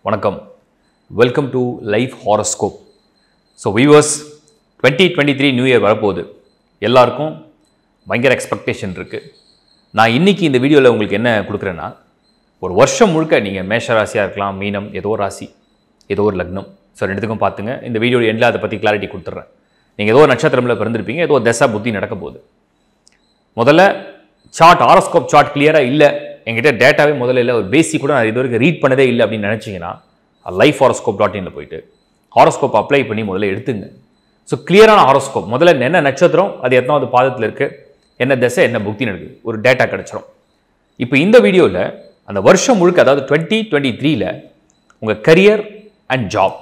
வணக்கம் welcome to life horoscope so viewers twenty twenty three new year வரப்போகுது எல்லாருக்கும் பயங்கர எக்ஸ்பெக்டேஷன் இருக்குது நான் இன்னைக்கு இந்த வீடியோவில் உங்களுக்கு என்ன கொடுக்குறேன்னா ஒரு வருஷம் முழுக்க நீங்கள் மேஷ ராசியாக இருக்கலாம் மீனம் ஏதோ ஒரு ராசி ஏதோ ஒரு லக்னம் ஸோ ரெண்டுத்துக்கும் பார்த்துங்க இந்த வீடியோ எண்டில் அதை பற்றி கிளாரிட்டி கொடுத்துட்றேன் நீங்கள் ஏதோ ஒரு நட்சத்திரமில் பிறந்திருப்பீங்க ஏதோ ஒரு தசா புத்தி நடக்க போகுது முதல்ல சார்ட் ஆரோஸ்கோப் சார்ட் கிளியராக இல்லை என்கிட்ட டேட்டாவே முதல்ல இல்லை ஒரு பேசிக் கூட நான் இது வரைக்கும் ரீட் பண்ணதே இல்லை அப்படின்னு நினச்சிங்கன்னா லைஃப் ஹாரோஸ்கோப் டாட் இனில் போயிட்டு ஹாரோஸ்கோப் அப்ளை பண்ணி முதல்ல எடுத்துங்க ஸோ கிளியரான ஹாரோஸ்கோப் முதல்ல என்ன நட்சத்திரம் அது எத்தனாவது பாதத்தில் இருக்குது என்ன திசை என்ன புக்தி நடக்குது ஒரு டேட்டா கிடச்சிரும் இப்போ இந்த வீடியோவில் அந்த வருஷம் முழுக்க அதாவது டுவெண்ட்டி டுவெண்ட்டி த்ரீல உங்கள் career and job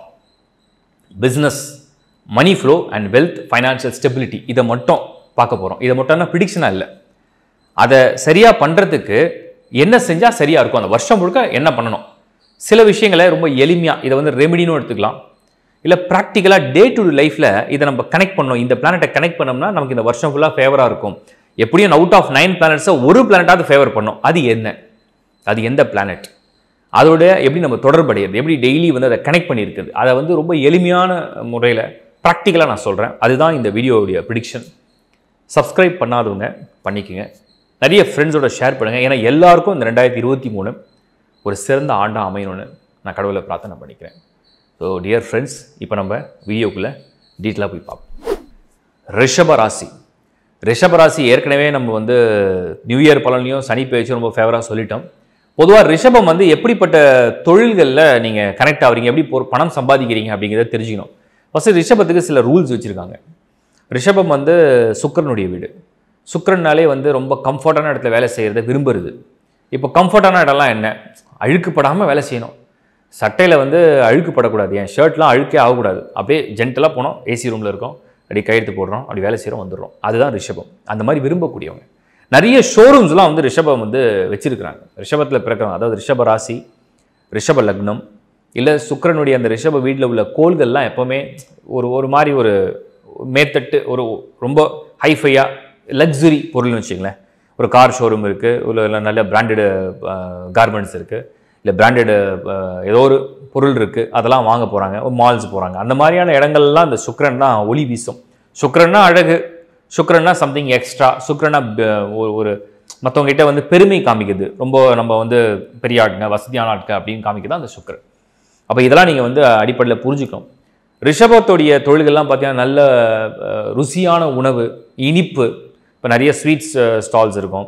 business money flow and wealth financial stability இதை மட்டும் பார்க்க போகிறோம் இதை மட்டும்னா ப்ரிடிக்ஷனாக இல்லை அதை சரியாக பண்ணுறதுக்கு என்ன செஞ்சால் சரியாக இருக்கும் அந்த வருஷம் முழுக்க என்ன பண்ணணும் சில விஷயங்களை ரொம்ப எளிமையாக இதை வந்து ரெமிடினும் எடுத்துக்கலாம் இல்லை ப்ராக்டிக்கலாக டே டு லைஃப்பில் இதை நம்ம கனெக்ட் பண்ணோம் இந்த பிளானட்டை கனெக்ட் பண்ணோம்னா நமக்கு இந்த வருஷம் ஃபுல்லாக ஃபேவராக இருக்கும் எப்படியும் அவுட் ஆஃப் நைன் பிளானட்ஸை ஒரு பிளானட்டாவது ஃபேவர் பண்ணும் அது என்ன அது எந்த பிளானட் அதோட எப்படி நம்ம தொடர்படைகிறது எப்படி டெய்லி வந்து அதை கனெக்ட் பண்ணியிருக்குது அதை வந்து ரொம்ப எளிமையான முறையில் ப்ராக்டிக்கலாக நான் சொல்கிறேன் அதுதான் இந்த வீடியோவுடைய ப்ரிடிக்ஷன் சப்ஸ்கிரைப் பண்ணாதவங்க பண்ணிக்கோங்க நிறைய ஃப்ரெண்ட்ஸோட ஷேர் பண்ணுங்கள் ஏன்னா எல்லாருக்கும் இந்த ரெண்டாயிரத்தி இருபத்தி மூணு ஒரு சிறந்த ஆண்டாக அமையணும்னு நான் கடவுளை பிரார்த்தனை பண்ணிக்கிறேன் ஸோ டியர் ஃப்ரெண்ட்ஸ் இப்போ நம்ம வீடியோக்குள்ளே டீட்டெயிலாக போய் பார்ப்போம் ரிஷப ராசி ரிஷப ராசி ஏற்கனவே நம்ம வந்து நியூ இயர் பலன்லையும் சனி பேச்சும் ரொம்ப ஃபேவராக சொல்லிட்டோம் பொதுவாக ரிஷபம் வந்து எப்படிப்பட்ட தொழில்களில் நீங்கள் கனெக்ட் ஆகுறீங்க எப்படி பொ- பணம் சம்பாதிக்கிறீங்க அப்படிங்கிறத தெரிஞ்சுக்கணும் ஃபஸ்ட்டு ரிஷபத்துக்கு சில ரூல்ஸ் வச்சுருக்காங்க ரிஷபம் வந்து சுக்கிரனுடைய வீடு சுக்கிரன்னாலே வந்து ரொம்ப கம்ஃபர்டான இடத்துல வேலை செய்கிறத விரும்புறது இப்போ கம்ஃபர்டான இடம்லாம் என்ன அழுக்குப்படாமல் வேலை செய்யணும் சட்டையில் வந்து அழுக்குப்படக்கூடாது என் ஷர்ட்லாம் அழுக்கே ஆகக்கூடாது அப்படியே ஜென்டலாக போனோம் ஏசி ரூமில் இருக்கோம் அப்படி கையெழுத்து போடுறோம் அப்படி வேலை செய்கிறோம் வந்துடுறோம் அதுதான் ரிஷபம் அந்த மாதிரி விரும்பக்கூடியவங்க நிறைய ஷோரூம்ஸ்லாம் வந்து ரிஷபம் வந்து வச்சிருக்கிறாங்க ரிஷபத்தில் பிறக்கிறவங்க அதாவது ரிஷப ராசி ரிஷப லக்னம் இல்லை சுக்கிரனுடைய அந்த ரிஷப வீட்டில் உள்ள கோள்கள்லாம் எப்போவுமே ஒரு ஒரு மாதிரி ஒரு மேத்தட்டு ஒரு ரொம்ப ஹைஃபையாக லக்ஸுரி பொருள்னு வச்சுங்களேன் ஒரு கார் ஷோரூம் இருக்குது இல்லை நல்ல பிராண்டடு கார்மெண்ட்ஸ் இருக்குது இல்லை பிராண்டடு ஏதோ ஒரு பொருள் இருக்குது அதெல்லாம் வாங்க போகிறாங்க மால்ஸ் போகிறாங்க அந்த மாதிரியான இடங்கள்லாம் இந்த சுக்கிரன் தான் ஒளி வீசும் சுக்கிரன்னா அழகு சுக்கிரன்னா சம்திங் எக்ஸ்ட்ரா சுக்கிரனா ப- ஒரு ஒரு மற்றவங்க கிட்ட வந்து பெருமை காமிக்குது ரொம்ப நம்ம வந்து பெரிய ஆட்ங்க வசதியான ஆட்க அப்படின்னு காமிக்குது அந்த சுக்கிரன் அப்போ இதெல்லாம் நீங்கள் வந்து அடிப்படையில் புரிஞ்சுக்கணும் ரிஷபத்துடைய தொழில்கள்லாம் பார்த்தீங்கன்னா நல்ல அஹ், ருசியான உணவு இனிப்பு இப்போ நிறைய ஸ்வீட்ஸ் ஸ்டால்ஸ் இருக்கும்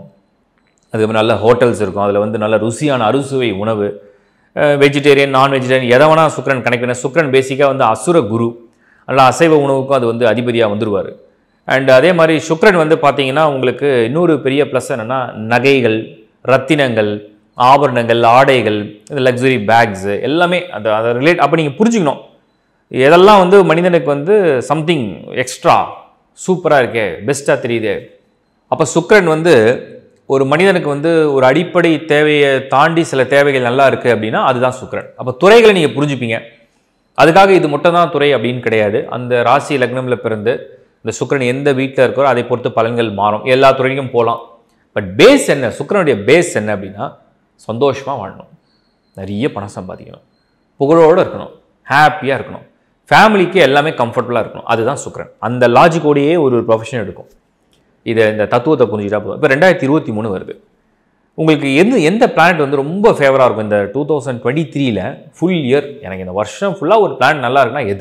அது நல்ல ஹோட்டல்ஸ் இருக்கும் அதில் வந்து நல்ல ருசியான அறுசுவை உணவு வெஜிடேரியன் நான் வெஜிடேரியன் எதை வேணால் சுக்ரன் கனெக்ட் பண்ண சுக்ரன் பேசிக்காக வந்து அசுர குரு நல்ல அசைவ உணவுக்கும் அது வந்து அதிபதியாக வந்துருவார் அண்ட் அதே மாதிரி சுக்ரன் வந்து பார்த்தீங்கன்னா உங்களுக்கு இன்னொரு பெரிய ப்ளஸ் என்னென்னா நகைகள் ரத்தினங்கள் ஆபரணங்கள் ஆடைகள் லக்ஸுரி பேக்ஸு எல்லாமே அது அதை ரிலேட் அப்போ நீங்கள் புரிஞ்சுக்கணும் எதெல்லாம் வந்து மனிதனுக்கு வந்து சம்திங் எக்ஸ்ட்ரா சூப்பராக இருக்கே பெஸ்ட்டாக தெரியுதே அப்போ சுக்கிரன் வந்து ஒரு மனிதனுக்கு வந்து ஒரு அடிப்படை தேவையை தாண்டி சில தேவைகள் நல்லா இருக்குது அப்படின்னா அதுதான் சுக்கிரன் அப்போ துறைகளை நீங்கள் புரிஞ்சுப்பீங்க அதுக்காக இது மட்டும் தான் துறை அப்படின்னு கிடையாது அந்த ராசி லக்னமில் பிறந்து இந்த சுக்கிரன் எந்த வீட்டில் இருக்கோ அதை பொறுத்து பலன்கள் மாறும் எல்லா துறைக்கும் போகலாம் பட் பேஸ் என்ன சுக்கிரனுடைய பேஸ் என்ன அப்படின்னா சந்தோஷமாக வாழணும் நிறைய பணம் சம்பாதிக்கணும் புகழோடு இருக்கணும் ஹாப்பியாக இருக்கணும் ஃபேமிலிக்கு எல்லாமே கம்ஃபர்டபுளாக இருக்கணும் அதுதான் சுக்கிரன் அந்த லாஜிக்கோடையே ஒரு ஒரு ப்ரொஃபஷன் எடுக்கும் இதை இந்த தத்துவத்தை புரிஞ்சுட்டா போதும் இப்போ ரெண்டாயிரத்தி இருபத்தி மூணு வருது உங்களுக்கு எந்த எந்த பிளானட் வந்து ரொம்ப ஃபேவராக இருக்கும் இந்த டூ தௌசண்ட் டுவெண்ட்டி த்ரீல ஃபுல் இயர் எனக்கு இந்த வருஷம் ஃபுல்லாக ஒரு பிளான் நல்லா இருக்குன்னா எது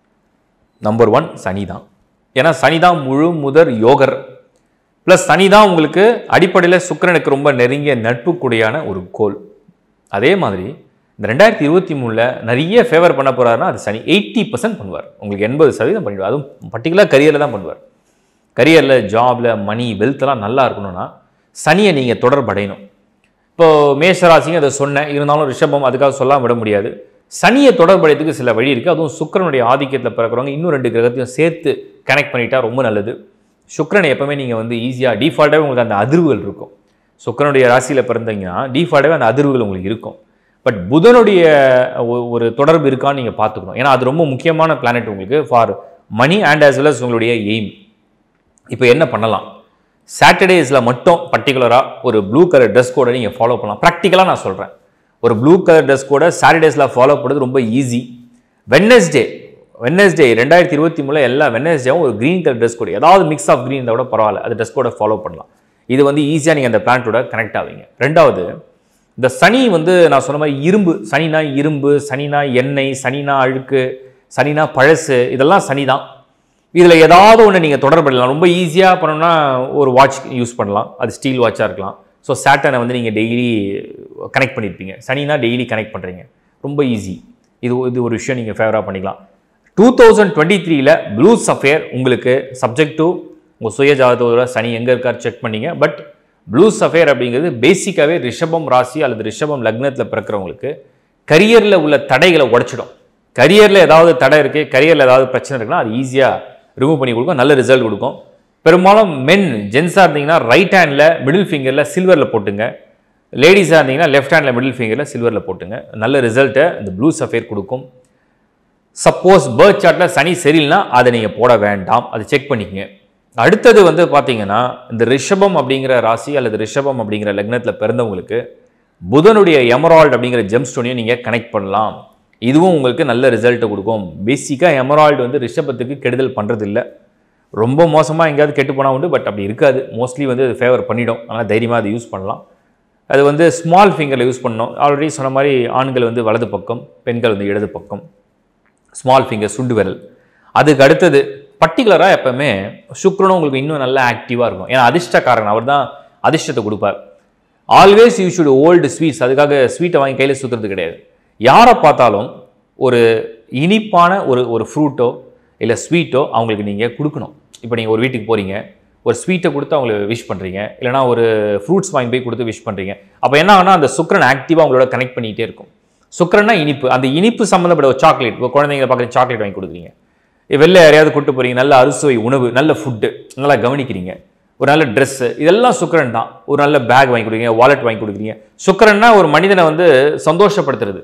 நம்பர் ஒன் சனி தான் ஏன்னா சனி தான் முழு முதற் யோகர் ப்ளஸ் சனி தான் உங்களுக்கு அடிப்படையில் சுக்கிரனுக்கு ரொம்ப நெருங்கிய நட்புக்குடையான ஒரு கோல் அதே மாதிரி இந்த ரெண்டாயிரத்தி இருபத்தி மூணில் நிறைய ஃபேவர் பண்ண போகிறாருன்னா அது சனி எயிட்டி பர்சன்ட் பண்ணுவார் உங்களுக்கு எண்பது சதவீதம் பண்ணிடுவார் அதுவும் பர்டிகுலர் கரியரில் தான் பண்ணுவார் கரியரில் ஜாபில் மணி வெல்த்லாம் நல்லா இருக்கணும்னா சனியை நீங்கள் தொடர்படையணும் இப்போது மேஷராசிங்க அதை சொன்னேன் இருந்தாலும் ரிஷபம் அதுக்காக சொல்லாம விட முடியாது சனியை தொடர்படையத்துக்கு சில வழி இருக்குது அதுவும் சுக்கிரனுடைய ஆதிக்கத்தில் பிறக்கிறவங்க இன்னும் ரெண்டு கிரகத்தையும் சேர்த்து கனெக்ட் பண்ணிட்டா ரொம்ப நல்லது சுக்கிரனை எப்பவுமே நீங்கள் வந்து ஈஸியாக டிஃபால்ட்டாகவே உங்களுக்கு அந்த அதிர்வுகள் இருக்கும் சுக்கிரனுடைய ராசியில் பிறந்தீங்கன்னா டிஃபால்ட்டாகவே அந்த அதிர்வுகள் உங்களுக்கு இருக்கும் பட் புதனுடைய ஒ- ஒரு தொடர்பு இருக்கான்னு நீங்கள் பார்த்துக்கணும் ஏன்னா அது ரொம்ப முக்கியமான பிளானட் உங்களுக்கு for money and as well as உங்களுடைய எய்ம் இப்போ என்ன பண்ணலாம் சாட்டர்டேஸில் மட்டும் பர்டிகுலராக ஒரு ப்ளூ கலர் ட்ரெஸ் கோடை நீங்கள் ஃபாலோ பண்ணலாம் ப்ராக்டிக்கலாக நான் சொல்கிறேன் ஒரு ப்ளூ கலர் ட்ரெஸ் கூட சாட்டர்டேஸில் ஃபாலோ பண்ணுறது ரொம்ப ஈஸி வெட்னஸ்டே வெட்னஸ்டே ரெண்டாயிரத்தி இருபத்தி மூணில் எல்லா வெட்னஸ்டேவும் ஒரு க்ரீன் கலர் ட்ரெஸ் கோட் ஏதாவது மிக்ஸ் ஆஃப் க்ரீன் இருந்தால் கூட பரவாயில்ல அது ட்ரெஸ் கோடை ஃபாலோ பண்ணலாம் இது வந்து ஈஸியாக நீங்கள் அந்த பிளான்ட்டோட கனெக்ட் ஆவீங்க ரெண்டாவது இந்த சனி வந்து நான் சொன்ன மாதிரி இரும்பு சனினா இரும்பு சனினா எண்ணெய் சனினா அழுக்கு சனினா பழசு இதெல்லாம் சனி தான் இதில் ஏதாவது ஒன்று நீங்கள் தொடர்படலாம் ரொம்ப ஈஸியாக பண்ணணும்னா ஒரு வாட்ச் யூஸ் பண்ணலாம் அது ஸ்டீல் வாட்சாக இருக்கலாம் ஸோ சேட்டனை வந்து நீங்கள் டெய்லி கனெக்ட் பண்ணியிருப்பீங்க சனினா டெய்லி கனெக்ட் பண்ணுறீங்க ரொம்ப ஈஸி இது இது ஒரு விஷயம் நீங்கள் ஃபேவராக பண்ணிக்கலாம் டூ தௌசண்ட் டுவெண்ட்டி த்ரீல ப்ளூ சஃபேர் உங்களுக்கு சப்ஜெக்ட் டு உங்கள் சுய ஜாதகத்தோட சனி எங்கே இருக்கார் செக் பண்ணீங்க பட் ப்ளூ சஃபேர் அப்படிங்கிறது பேசிக்காகவே ரிஷபம் ராசி அல்லது ரிஷபம் லக்னத்தில் பிறக்கிறவங்களுக்கு கரியரில் உள்ள தடைகளை உடைச்சிடும் கரியரில் ஏதாவது தடை இருக்குது கரியரில் ஏதாவது பிரச்சனை இருக்குன்னா அது ஈஸியாக ரிமூவ் பண்ணி கொடுக்கும் நல்ல ரிசல்ட் கொடுக்கும் பெரும்பாலும் மென் ஜென்ஸாக இருந்தீங்கன்னா ரைட் ஹேண்டில் மிடில் ஃபிங்கரில் சில்வரில் போட்டுங்க லேடிஸாக இருந்தீங்கன்னா லெஃப்ட் ஹேண்டில் மிடில் ஃபிங்கரில் சில்வரில் போட்டுங்க நல்ல ரிசல்ட்டை இந்த ப்ளூ சஃபேர் கொடுக்கும் சப்போஸ் பேர்த் சார்ட்டில் சனி சரியில்லைனா அதை நீங்கள் போட வேண்டாம் அதை செக் பண்ணிக்கங்க அடுத்தது வந்து பார்த்தீங்கன்னா இந்த ரிஷபம் அப்படிங்கிற ராசி அல்லது ரிஷபம் அப்படிங்கிற லக்னத்தில் பிறந்தவங்களுக்கு புதனுடைய எமரால்டு அப்படிங்கிற ஜெம்ஸ்டோனையும் நீங்கள் கனெக்ட் பண்ணலாம் இதுவும் உங்களுக்கு நல்ல ரிசல்ட்டை கொடுக்கும் பேசிக்காக எமரால்டு வந்து ரிஷபத்துக்கு கெடுதல் பண்ணுறதில்ல ரொம்ப மோசமாக எங்கேயாவது கெட்டு போனால் உண்டு பட் அப்படி இருக்காது மோஸ்ட்லி வந்து அது ஃபேவர் பண்ணிடும் அதனால் தைரியமாக அதை யூஸ் பண்ணலாம் அது வந்து ஸ்மால் ஃபிங்கரில் யூஸ் பண்ணணும் ஆல்ரெடி சொன்ன மாதிரி ஆண்கள் வந்து வலது பக்கம் பெண்கள் வந்து இடது பக்கம் ஸ்மால் ஃபிங்கர் சுண்டு விரல் அதுக்கு அடுத்தது பர்டிகுலராக எப்பவுமே சுக்ரனும் உங்களுக்கு இன்னும் நல்லா ஆக்டிவாக இருக்கும் ஏன்னா அதிர்ஷ்டக்காரன் அவர் தான் அதிர்ஷ்டத்தை கொடுப்பார் always you should hold sweets அதுக்காக ஸ்வீட்டை வாங்கி கையில் சுற்றுறது கிடையாது யாரை பார்த்தாலும் ஒரு இனிப்பான ஒரு ஒரு ஃப்ரூட்டோ இல்லை ஸ்வீட்டோ அவங்களுக்கு நீங்கள் கொடுக்கணும் இப்போ நீங்கள் ஒரு வீட்டுக்கு போகிறீங்க ஒரு ஸ்வீட்டை கொடுத்து அவங்களுக்கு விஷ் பண்ணுறீங்க இல்லைனா ஒரு ஃப்ரூட்ஸ் வாங்கி போய் கொடுத்து விஷ் பண்ணுறீங்க அப்போ என்ன ஆகுனா அந்த சுக்ரன் ஆக்டிவாக அவங்களோட கனெக்ட் பண்ணிகிட்டே இருக்கும் சுக்ரன்னா இனிப்பு அந்த இனிப்பு சம்மந்தப்பட்ட ஒரு சாக்லேட் இப்போ குழந்தைங்க பார்க்குற சாக்லேட் வாங்கி கொடுக்குறீங்க வெளில யாரையாவது கூட்டு போகிறீங்க நல்ல அறுசுவை உணவு நல்ல ஃபுட்டு நல்லா கவனிக்கிறீங்க ஒரு நல்ல ட்ரெஸ்ஸு இதெல்லாம் சுக்கரன் தான் ஒரு நல்ல பேக் வாங்கி கொடுக்குறீங்க வாலெட் வாங்கி கொடுக்குறீங்க சுக்கரன்னா ஒரு மனிதனை வந்து சந்தோஷப்படுத்துறது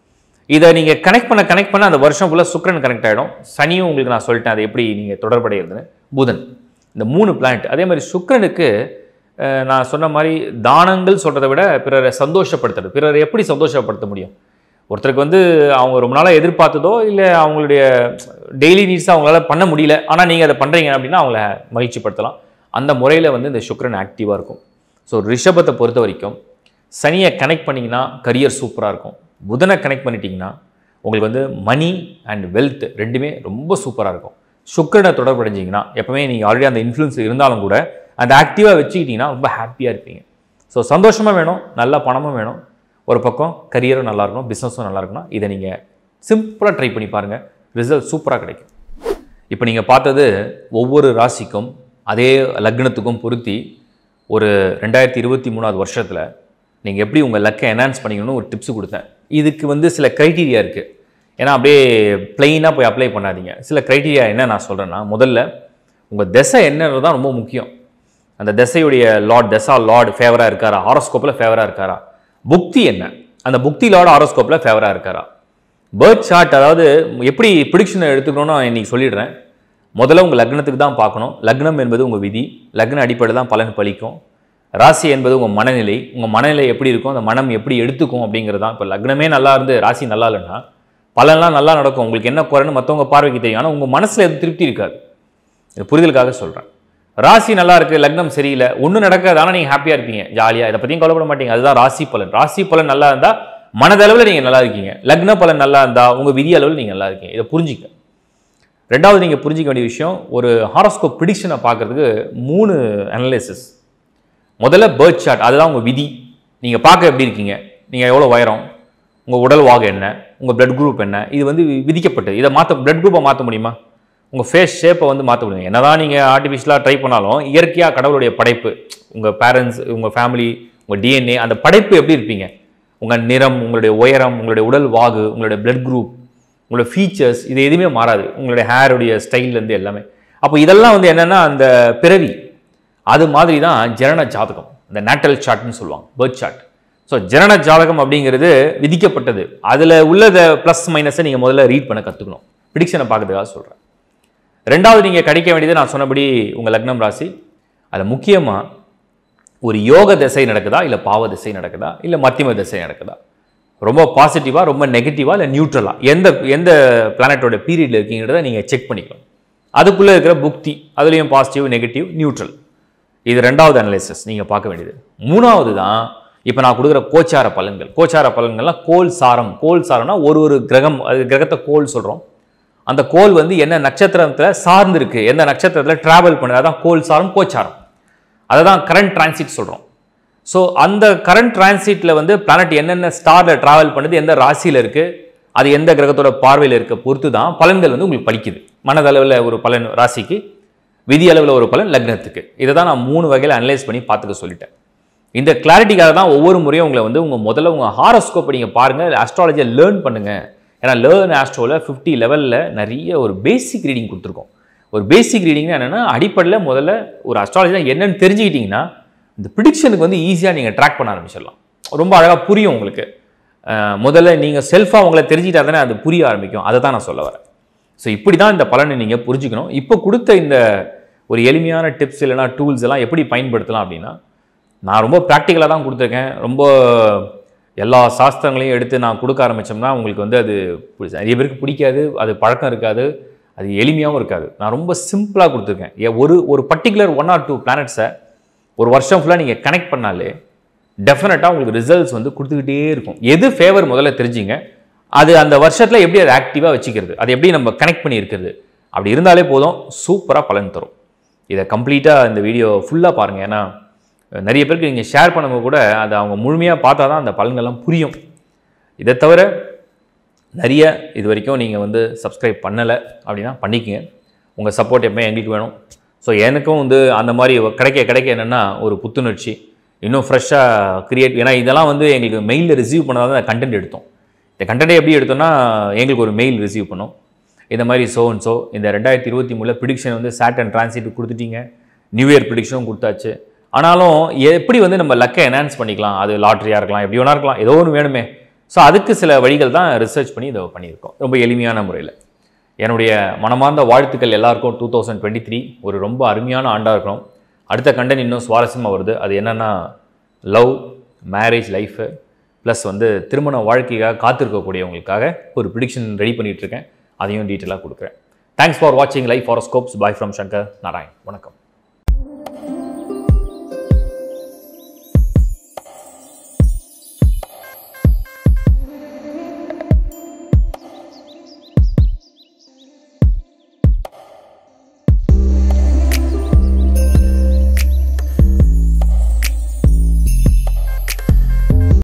இதை நீங்கள் கனெக்ட் பண்ண கனெக்ட் பண்ண அந்த வருஷம் ஃபுல்லாக சுக்கரன் கனெக்ட் ஆகிடும் சனியும் உங்களுக்கு நான் சொல்லிட்டேன் அது எப்படி நீங்கள் தொடர்படைகிறதுன்னு புதன் இந்த மூணு பிளானட் அதே மாதிரி சுக்கரனுக்கு அஹ், நான் சொன்ன மாதிரி தானங்கள் சொல்கிறத விட பிறரை சந்தோஷப்படுத்துறது பிறரை எப்படி சந்தோஷப்படுத்த முடியும் ஒருத்தருக்கு வந்து அவங்க ரொம்ப நாளாக எதிர்பார்த்ததோ இல்லை அவங்களுடைய டெய்லி நீட்ஸ் அவங்களால பண்ண முடியல ஆனால் நீங்கள் அதை பண்ணுறீங்க அப்படின்னா அவங்கள மகிழ்ச்சிப்படுத்தலாம் அந்த முறையில் வந்து இந்த சுக்கிரன் ஆக்டிவாக இருக்கும் ஸோ ரிஷபத்தை பொறுத்த வரைக்கும் சனியை கனெக்ட் பண்ணிங்கன்னா கரியர் சூப்பராக இருக்கும் புதனை கனெக்ட் பண்ணிட்டீங்கன்னா உங்களுக்கு வந்து மணி அண்ட் வெல்த் ரெண்டுமே ரொம்ப சூப்பராக இருக்கும் சுக்கிரனை தொடர்படைஞ்சிங்கன்னா எப்பவுமே நீங்கள் ஆல்ரெடி அந்த இன்ஃப்ளூயன்ஸ் இருந்தாலும் கூட அந்த ஆக்டிவாக வச்சுக்கிட்டிங்கன்னா ரொம்ப ஹாப்பியாக இருப்பீங்க ஸோ சந்தோஷமாக வேணும் நல்ல பணமும் வேணும் ஒரு பக்கம் கரியரும் நல்லா இருக்கணும் பிஸ்னஸும் நல்லா இருக்கணும் இதை நீங்கள் சிம்பிளாக ட்ரை பண்ணி பாருங்கள் ரிசல்ட் சூப்பராக கிடைக்கும் இப்போ நீங்கள் பார்த்தது ஒவ்வொரு ராசிக்கும் அதே லக்னத்துக்கும் பொருத்தி ஒரு ரெண்டாயிரத்தி இருபத்தி மூணாவது வருஷத்தில் நீங்கள் எப்படி உங்கள் லக்கை என்ஹான்ஸ் பண்ணிக்கணும்னு ஒரு டிப்ஸ் கொடுத்தேன் இதுக்கு வந்து சில க்ரைட்டீரியா இருக்குது ஏன்னா அப்படியே பிளெயினாக போய் அப்ளை பண்ணாதீங்க சில க்ரைட்டீரியா என்ன நான் சொல்கிறேன்னா முதல்ல உங்கள் திசை என்னன்றது தான் ரொம்ப முக்கியம் அந்த திசையுடைய லார்ட் தசா லார்ட் ஃபேவராக இருக்காரா ஹாரோஸ்கோப்பில் ஃபேவராக இருக்காரா புக்தி என்ன அந்த புக்தி லார்ட் ஹாரோஸ்கோப்பில் ஃபேவராக இருக்காரா பேர்த் சார்ட் அதாவது எப்படி ப்ரிடிக்ஷனை எடுத்துக்கணும்னு நான் இன்னைக்கு சொல்லிடுறேன் முதல்ல உங்கள் லக்னத்துக்கு தான் பார்க்கணும் லக்னம் என்பது உங்கள் விதி லக்ன அடிப்படையில் தான் பலன் பலிக்கும் ராசி என்பது உங்கள் மனநிலை உங்கள் மனநிலை எப்படி இருக்கும் அந்த மனம் எப்படி எடுத்துக்கும் அப்படிங்கிறது தான் இப்போ லக்னமே நல்லா இருந்து ராசி நல்லா இல்லைன்னா பலன்லாம் நல்லா நடக்கும் உங்களுக்கு என்ன குறைன்னு மற்றவங்க பார்வைக்கு தெரியும் ஆனால் உங்கள் மனசில் எதுவும் திருப்தி இருக்காது இது புரிதலுக்காக சொல்கிறேன் ராசி நல்லா இருக்கு லக்னம் சரியில்லை ஒன்றும் நடக்காது ஆனால் நீங்கள் ஹாப்பியாக இருப்பீங்க ஜாலியாக இதை பற்றியும் கவலைப்பட மாட்டீங்க அதுதான் ராசி பலன் ராசி பலன் நல்லா இருந்தால் மனதளவில் நீங்கள் நல்லா இருக்கீங்க லக்ன பலன் நல்லா இருந்தால் உங்கள் விதி அளவில் நீங்கள் நல்லா இருக்கீங்க இதை புரிஞ்சுக்க ரெண்டாவது நீங்கள் புரிஞ்சிக்க வேண்டிய விஷயம் ஒரு ஹாரோஸ்கோப் ப்ரிடிக்ஷனை பார்க்கறதுக்கு மூணு அனலைசிஸ் முதல்ல பேர்த் சார்ட் அதுதான் உங்கள் விதி நீங்கள் பார்க்க எப்படி இருக்கீங்க நீங்கள் எவ்வளோ உயரம் உங்கள் உடல் வாகு என்ன உங்கள் பிளட் குரூப் என்ன இது வந்து வி- விதிக்கப்பட்டது இதை மாற்ற பிளட் குரூப்பை மாற்ற முடியுமா உங்கள் ஃபேஸ் ஷேப்பை வந்து மாற்ற முடியும் என்னதான் நீங்கள் ஆர்டிஃபிஷியலாக ட்ரை பண்ணாலும் இயற்கையாக கடவுளுடைய படைப்பு உங்கள் பேரண்ட்ஸ் உங்கள் ஃபேமிலி உங்கள் டிஎன்ஏ அந்த படைப்பு எப்படி இருப்பீங்க உங்கள் நிறம் உங்களுடைய உயரம் உங்களுடைய உடல் வாகு உங்களுடைய பிளட் குரூப் உங்களோட ஃபீச்சர்ஸ் இது எதுவுமே மாறாது உங்களுடைய ஹேருடைய ஸ்டைல்லேருந்து எல்லாமே அப்போ இதெல்லாம் வந்து என்னென்னா அந்த பிறவி அது மாதிரி தான் ஜனன ஜாதகம் இந்த நேட்டல் சார்ட்னு சொல்லுவாங்க பேர்த் சார்ட் ஸோ ஜனன ஜாதகம் அப்படிங்கிறது விதிக்கப்பட்டது அதில் உள்ளத ப்ளஸ் மைனஸை நீங்கள் முதல்ல ரீட் பண்ண கற்றுக்கணும் ப்ரிடிக்ஷனை பார்க்கறதுக்காக சொல்கிறேன் ரெண்டாவது நீங்கள் கிடைக்க வேண்டியது நான் சொன்னபடி உங்கள் லக்னம் ராசி அதில் முக்கியமாக ஒரு யோக திசை நடக்குதா இல்லை பாவ திசை நடக்குதா இல்லை மத்தியம திசை நடக்குதா ரொம்ப பாசிட்டிவாக ரொம்ப நெகட்டிவாக இல்லை நியூட்ரலாக எந்த எந்த பிளானட்டோட பீரியடில் இருக்கீங்கிறத நீங்கள் செக் பண்ணிக்கலாம் அதுக்குள்ளே இருக்கிற புக்தி அதுலேயும் பாசிட்டிவ் நெகட்டிவ் நியூட்ரல் இது ரெண்டாவது அனலைசிஸ் நீங்கள் பார்க்க வேண்டியது மூணாவது தான் இப்போ நான் கொடுக்குற கோச்சார பலன்கள் கோச்சார பலன்கள்லாம் கோல் சாரம் கோல் சாரம்னா ஒரு ஒரு கிரகம் அது கிரகத்தை கோல் சொல்கிறோம் அந்த கோல் வந்து என்ன நட்சத்திரத்தில் சார்ந்து இருக்கு எந்த நட்சத்திரத்தில் டிராவல் பண்ணுது அதான் கோல் சாரம் கோச்சாரம் அதை தான் கரண்ட் டிரான்சிட் சொல்கிறோம் ஸோ அந்த கரண்ட் டிரான்சிட்டில் வந்து பிளானட் என்னென்ன ஸ்டாரில் ட்ராவல் பண்ணுது எந்த ராசியில் இருக்குது அது எந்த கிரகத்தோட பார்வையில் இருக்க பொறுத்து தான் பலன்கள் வந்து உங்களுக்கு பலிக்குது மனதளவில் ஒரு பலன் ராசிக்கு விதி அளவில் ஒரு பலன் லக்னத்துக்கு இதை தான் நான் மூணு வகையில் அனலைஸ் பண்ணி பார்த்துக்க சொல்லிட்டேன் இந்த கிளாரிட்டிக்காக தான் ஒவ்வொரு முறையும் உங்களை வந்து உங்கள் முதல்ல உங்கள் ஹாரோஸ்கோப்பை நீங்கள் பாருங்கள் அஸ்ட்ராலஜியை லேர்ன் பண்ணுங்கள் ஏன்னா லேர்ன் ஆஸ்ட்ரோவில் ஃபிஃப்டி லெவலில் நிறைய ஒரு பேசிக் ரீடிங் கொடுத்துருக்கோம் ஒரு பேசிக் ரீடிங்னா என்னென்னா அடிப்படையில் முதல்ல ஒரு அஸ்ட்ராலஜி என்னன்னு தெரிஞ்சுக்கிட்டிங்கன்னா இந்த ப்ரிடிக்ஷனுக்கு வந்து ஈஸியாக நீங்கள் ட்ராக் பண்ண ஆரம்பிச்சிடலாம் ரொம்ப அழகாக புரியும் உங்களுக்கு அஹ் முதல்ல நீங்கள் செல்ஃபாக உங்களை தெரிஞ்சுக்கிட்டா தானே அது புரிய ஆரம்பிக்கும் அதை தான் நான் சொல்ல வரேன் ஸோ இப்படி தான் இந்த பலனை நீங்கள் புரிஞ்சுக்கணும் இப்போ கொடுத்த இந்த ஒரு எளிமையான டிப்ஸ் இல்லைனா டூல்ஸ் எல்லாம் எப்படி பயன்படுத்தலாம் அப்படின்னா நான் ரொம்ப ப்ராக்டிக்கலாக தான் கொடுத்துருக்கேன் ரொம்ப எல்லா சாஸ்திரங்களையும் எடுத்து நான் கொடுக்க ஆரம்பித்தோம்னா உங்களுக்கு வந்து அது பிடி- நிறைய பேருக்கு பிடிக்காது அது பழக்கம் இருக்காது அது எளிமையாகவும் இருக்காது நான் ரொம்ப சிம்பிளாக கொடுத்துருக்கேன் ஏ- ஒரு ஒரு பர்டிகுலர் ஒன் ஆர் டூ பிளானட்ஸை ஒரு வருஷம் ஃபுல்லாக நீங்கள் கனெக்ட் பண்ணாலே டெஃபினட்டாக உங்களுக்கு ரிசல்ட்ஸ் வந்து கொடுத்துக்கிட்டே இருக்கும் எது ஃபேவர் முதல்ல தெரிஞ்சுங்க அது அந்த வருஷத்தில் எப்படி அதை ஆக்டிவாக வச்சுக்கிறது அது எப்படி நம்ம கனெக்ட் பண்ணி இருக்கிறது அப்படி இருந்தாலே போதும் சூப்பராக பலன் தரும் இதை கம்ப்ளீட்டாக இந்த வீடியோ ஃபுல்லாக பாருங்கள் ஏன்னா நிறைய பேருக்கு நீங்கள் ஷேர் பண்ணும்போது கூட அதை அவங்க முழுமையாக பார்த்தா தான் அந்த பலன்கள்லாம் புரியும் இதை தவிர நிறைய இது வரைக்கும் நீங்கள் வந்து சப்ஸ்கிரைப் பண்ணலை அப்படின்னா பண்ணிக்கங்க உங்கள் சப்போர்ட் எப்பவுமே எங்களுக்கு வேணும் ஸோ எனக்கும் வந்து அந்த மாதிரி கிடைக்க கிடைக்க என்னென்னா ஒரு புத்துணர்ச்சி இன்னும் ஃப்ரெஷ்ஷாக கிரியேட் ஏன்னா இதெல்லாம் வந்து எங்களுக்கு மெயிலில் ரிசீவ் பண்ணாதான் தான் கண்டென்ட் எடுத்தோம் இந்த கண்டென்ட்டை எப்படி எடுத்தோம்னா எங்களுக்கு ஒரு மெயில் ரிசீவ் பண்ணோம் இந்த மாதிரி சோ அண்ட் ஸோ இந்த ரெண்டாயிரத்தி இருபத்தி மூணில் ப்ரிடிக்ஷன் வந்து சாட்டன் டிரான்சிட் கொடுத்துட்டீங்க நியூ இயர் ப்ரிடிக்ஷனும் கொடுத்தாச்சு ஆனாலும் எப்படி வந்து நம்ம லக்கை என்ஹான்ஸ் பண்ணிக்கலாம் அது லாட்ரியாக இருக்கலாம் எப்படி வேணா இருக்கலாம் ஏதோ ஒன்று வேணுமே ஸோ அதுக்கு சில வழிகள் தான் ரிசர்ச் பண்ணி இதை பண்ணியிருக்கோம் ரொம்ப எளிமையான முறையில் என்னுடைய மனமார்ந்த வாழ்த்துக்கள் எல்லாருக்கும் டூ தௌசண்ட் டுவெண்ட்டி த்ரீ ஒரு ரொம்ப அருமையான ஆண்டாக இருக்கணும் அடுத்த கண்டென்ட் இன்னும் சுவாரஸ்யமாக வருது அது என்னென்னா லவ் மேரேஜ் லைஃபு ப்ளஸ் வந்து திருமண வாழ்க்கைக்காக காத்திருக்கக்கூடியவங்களுக்காக ஒரு ப்ரிடிக்ஷன் ரெடி பண்ணிகிட்டு இருக்கேன் அதையும் டீட்டெயிலாக கொடுக்குறேன் தேங்க்ஸ் ஃபார் வாட்சிங் life horoscopes bye from Shankar Narayan வணக்கம்